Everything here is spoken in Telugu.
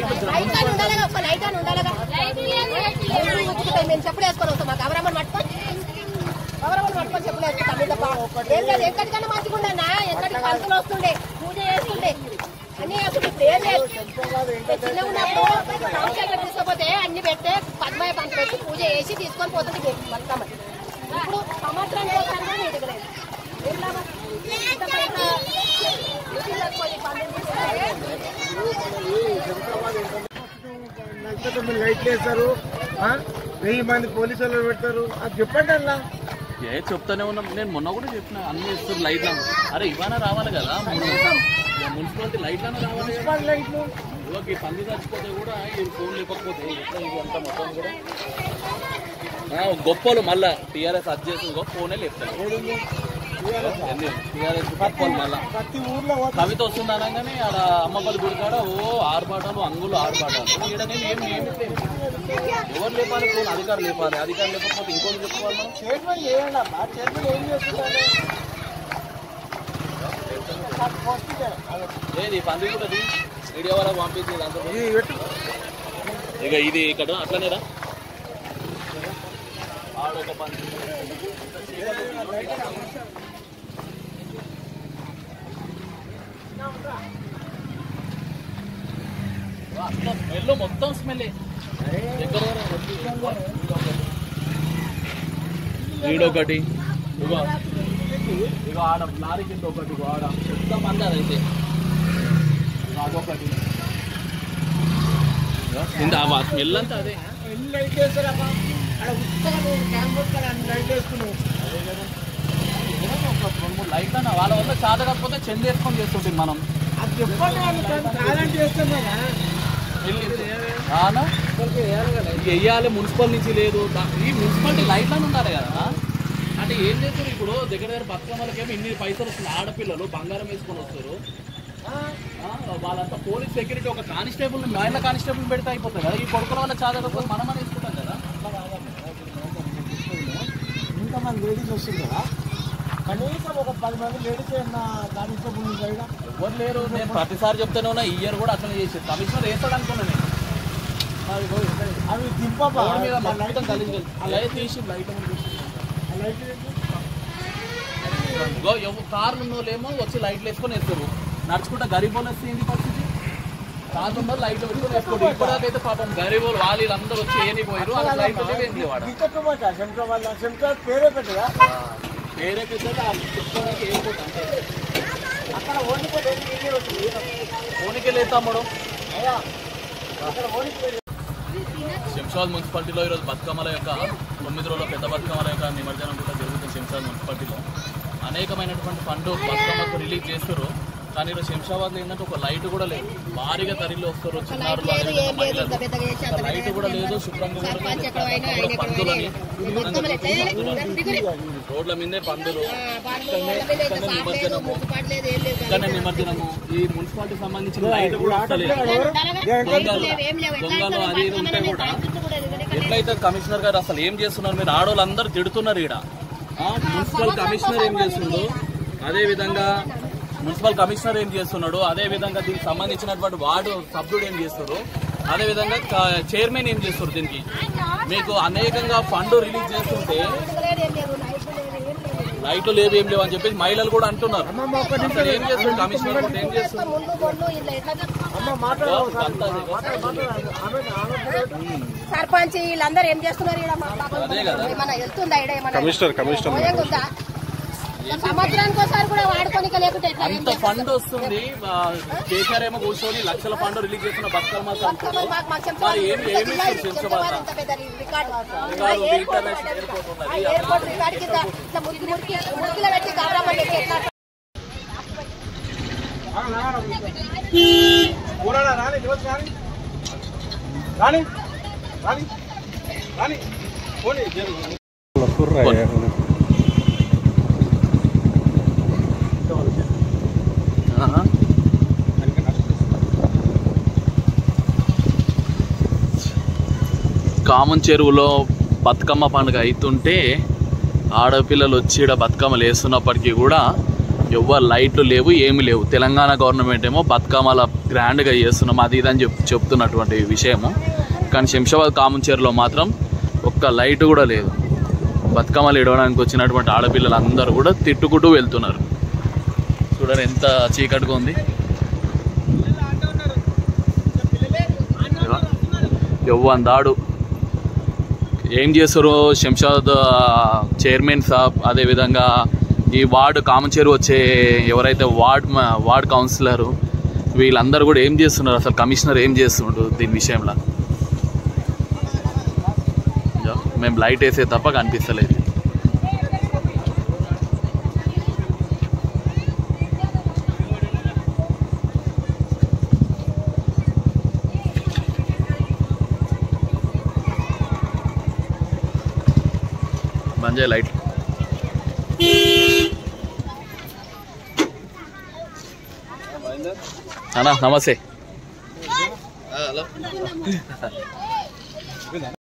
లైట్ అని ఉండాలిగా ఒక లైట్ అని ఉండాలిగా లైట్ ఉతుకుతాయి మేము చెప్పులు వేసుకొని వస్తాం మాకు ఎవరమ్మని పట్టుకొని ఎవరమ్మని పట్టుకొని చెప్పులు వేసుకుంటాం మీద పా- ఏం లేదు ఎక్కడికైనా మంచిగుండన్నా ఎక్కడికి పంతులు వస్తుండే పూజ చేస్తుండే అన్ని అసలు ఇప్పుడు ఏం లేదు చిన్న ఉన్నప్పుడు సంవత్సరాలు తీసుకపోతే అన్ని పెట్టే పద్మాయ పంట పెట్టి పూజ చేసి తీసుకొని పోతుంది బతుకమ్మ ఇప్పుడు సంవత్సరానికి ఒకసారి కూడా నీటికి లేదు ఏం లాభం? ఇంత పైన ఊటీలకు పోయి పన్నెండు నచ్చితే మీరు లైట్లు వేస్తారు ఆ? వెయ్యి మంది పోలీసు వాళ్ళు పెడతారు అది చెప్పండి అలా ఏ చెప్తానే ఉన్నాం నేను మొన్న కూడా చెప్పిన అన్ని ఇస్తారు లైట్లు అరే ఇవాళ రావాలి కదా మున్సిపాలిటీ లైట్లనే రావాలి కదా మున్సిపల్ లైట్లు ఇవ్వకి పంది చచ్చిపోతే కూడా ఈ ఫోన్ లేకపోతే ఎట్లా ఇది అంతా మొత్తం కూడా ఆ, గొప్పలు మళ్ళా టీఆర్ఎస్ అది చేసి ఇంకో ఫోనే లేపుతారు టీఆర్ఎస్ గొప్పలు మళ్ళా ప్రతి ఊర్లో పోతే కవిత వస్తుంది అనగానే ఆడ అమ్మపల్లి గుడి కాడ ఓ ఆరుబాటాలు అంగులు ఆరుబాటాలు ఈడ నేను ఏం నియమితలేదు ఎవరు లేపాలి ఫోన్ అధికారులు లేపాలి అధికారులు లేకపోతే ఇంకోటి చెప్పుకోవాలి మనం చైర్మన్ చేయండి అమ్మా చైర్మన్ ఏం చేస్తున్నారు ఫస్ట్ ఏది పంది కూడా మీడియా వాళ్ళకి పంపించేది అంత ఇది పెట్టు ఇక ఇది ఇక్కడ అట్లనేరా ఆడొక పంది స్మెల్ మొత్తం స్మెల్ ఎక్కడ వీడొకటి ఇగో ఇగో ఆడ లారీ కింద ఒకటి ఇగో ఆడ పెద్ద మంది అదైతే అదొకటి కింద ఆ స్మెల్ అంతా అదే ఎన్ని లైట్ వేస్తారమ్మా అక్కడ ఉత్తగా నువ్వు క్యాంప్ పట్టుకొని అన్ని లైట్ వేసుకున్నావు ఒక రెండు మూడు లైట్లు అన్న వాళ్ళ వల్ల చాద కాకపోతే చెంది వేసుకొని చేస్తుంటే మనం అది చెప్పండి వాళ్ళు కాదంటే చేస్తాం కదా రానా వెయ్యాలి మున్సిపల్ నుంచి లేదు దా- ఈ మున్సిపాలిటీ లైట్లు అని ఉండాలి కదా అంటే ఏం చేస్తారు ఇప్పుడు దగ్గర దగ్గర బతుకమ్మలకేమో ఇన్ని పైసలు వస్తుంది ఆడపిల్లలు బంగారం వేసుకొని వస్తారు ఆ, వాళ్ళంతా పోలీస్ సెక్యూరిటీ ఒక కానిస్టేబుల్ మహిళ కానిస్టేబుల్ పెడితే అయిపోతుంది కదా ఈ కొడుకుల వల్ల చాద కాకపోతే మనం అని వేసుకుంటాం కదా ఇంతమంది లేడీస్ వస్తుంది కదా కనీసం ఒక పది మంది లేడీస్ ఏమన్నా కానిస్టేబుల్ సైడ్ ఎవరు లేరు నేను ప్రతిసారి చెప్తానే ఉన్నా ఈ ఇయర్ కూడా అట్లనే చేసేది కమిషనర్ వేస్తాడు అనుకున్నాను నేను అవి దింపమ్మా రోడ్డు మీద ఆ లైట్ మొత్తం కలిసి అలా తీసి లైట్ ఉంది. ఆ లైట్ ఏంటి? ఇగో ఎవ- కార్లు ఉన్న వాళ్ళేమో వచ్చి లైట్లు వేసుకొని వేస్తారు నడుచుకుంటా గరీబోలు వస్తే ఏంటి పరిస్థితి కార్లు ఉన్న వాళ్ళు లైట్లు పెట్టుకొని వేసుకోండి ఇప్పటికైతే పాపం గరీబోలు వాళ్ళు వీళ్ళందరూ వచ్చి ఏని పోయారు వాళ్ళ లైట్లు లేవు, ఏంటి వాడ టికెట్ ఇవ్వచ్చా సెంట్రల్ వాళ్ళ సెంట్రల్ పేరే పెట్టదా వేరే పెద్దగా చెప్పుకోవడానికి ఎయిర్పోర్ట్ అంటే అక్కడ ఓడిపోతే ఏం వచ్చింది ఫోన్కి లేదు తమ్ముడు అయ్యా అక్కడ ఓడిపోయి శంషాబాద్ మున్సిపాలిటీలో ఈరోజు బతుకమ్మల యొక్క తొమ్మిది రోజుల పెద్ద బతుకమ్మల యొక్క నిమజ్జనం కూడా జరుగుతుంది శంషాబాద్ మున్సిపాలిటీలో అనేకమైనటువంటి ఫండ్ బతుకమ్మకు రిలీజ్ చేస్తారు కానీ ఈరోజు శంషాబాద్లో ఏంటంటే ఒక లైట్ కూడా లేదు భారీగా తరలి వస్తారు చిన్నారు లేదు ఏం లేదు ఇంత పెద్దగా చేసి అంత లైట్ కూడా లేదు శుభ్రంగా కూడా సర్పంచ్ లేదు. ఎక్కడ పోయినా ఆయన ఎక్కడ పందులని పోయినా మొత్తం ఎట్లా చేయాలి? దిగులే. రోడ్ల మీదే పందులు ఆ, బాగా వాళ్ళ మీద ఇంకా సాప్ లేదు, ముక్కుపాటు లేదు, ఏం లేదు. ఇక్కడనే నిమజ్జనము ఈ మున్సిపాలిటీకి సంబంధించిన లైట్ కూడా వస్తలేదు లైట్లు లేవు, ఏం లేవు. ఎట్లా దొంగలు ఇస్తారు? అది ఇది ఉంటే బతుకమ్మని కూడా సాయంత్రం కూడా ఎందుకంటే ఎట్లయితే కమిషనర్ గారు అసలు ఏం చేస్తున్నారు మీరు ఆడవాళ్ళందరూ తిడుతున్నారు ఈడ ఆ, మున్సిపల్ కమిషనర్ ఏం చేస్తుండు అదే విధంగా మున్సిపల్ కమిషనర్ ఏం చేస్తున్నాడు అదే విధంగా దీనికి సంబంధించినటువంటి వార్డు సభ్యుడు ఏం చేస్తారు అదే విధంగా క- చైర్మన్ ఏం చేస్తారు దీనికి మీకు అనేకంగా ఫండ్ రిలీజ్ చేస్తుంటే లేదు, ఏం లేదు. లైట్లు లేవు, ఏం లేదు. లైట్లు లేవు ఏం లేవు అని చెప్పేసి మహిళలు కూడా అంటున్నారు అసలు ఏం చేస్తారు కమిషనర్ కూడా ఏం చేస్తారు ముందు గొడ్లు ఇట్లా ఎట్లా చెప్తారు? అమ్మ మాట్లాడవు అంతా అదే. ఆమె ఆమె సర్పంచ్ వీళ్ళందరూ ఏం చేస్తున్నారు ఈడ మా పాపం అదే కదా. ఏమన్నా వెళ్తుందా ఈడ ఏమన్నా కమిషనర్ కమిషనర్ భయం ఉందా సంవత్సరానికి ఒకసారి కూడా వాడుకోనిక లేకుంటే ఎట్లా ఏం అంత ఫండ్ వస్తుంది ఆ, కేసీఆర్ ఏమో కూర్చొని లక్షల ఫండ్ రిలీజ్ చేస్తున్న బతుకమ్మ చేస్తారు? మాకు మాకు చెప్తారు. మరి ఏం ఇంత ఏమి జిల్లా ఇది, శంషాబాద్ శంషాబాద్ ఇంత పెద్ద రికార్డు. రికార్డు, ఆ ఎయిర్పోర్ట్ ఇంటర్నేషనల్ ఉన్నది. ఎయిర్పోర్ట్ ఉన్నది. ఆ ఎయిర్పోర్ట్ రికార్డు కింద ఇట్లా మురికి మురికి మురికిలో పెట్టి కాబ్రామని పెట్టి ఎట్లా కూరడా రాని రోజు రాని రాని రాని రాని పోనీ జరుగు కామన్ చెరువులో బతుకమ్మ పండుగ అవుతుంటే ఆడపిల్లలు వచ్చి ఈడ బతుకమ్మలు వేస్తున్నప్పటికీ కూడా ఎవ్వరు లైట్లు లేవు ఏమి లేవు తెలంగాణ గవర్నమెంట్ ఏమో బతుకమ్మల గ్రాండ్గా చేస్తున్నాం అది ఇది అని చెప్ చెప్తున్నటువంటి విషయము కానీ శంషాబాద్ కామంచేరులో మాత్రం ఒక్క లైట్ కూడా లేదు బతుకమ్మలు ఇడవడానికి వచ్చినటువంటి ఆడపిల్లలు అందరూ కూడా తిట్టుకుంటూ వెళ్తున్నారు చూడండి ఎంత చీకటిగా ఉంది ఎవ్వని దాడు ఏం చేస్తారు శంషాద్ చైర్మన్ సాబ్ అదేవిధంగా ఈ వార్డు కామచేరు వచ్చే ఎవరైతే వార్డ్ మ- వార్డ్ కౌన్సిలర్ వీళ్ళందరూ కూడా ఏం చేస్తున్నారు అసలు కమిషనర్ ఏం చేస్తుండ్రు దీని విషయంలో ఇదో, మేము లైట్ వేసే తప్ప కనిపిస్తలేదు బంద్ చేయి లైట్ అన్నా నమస్తే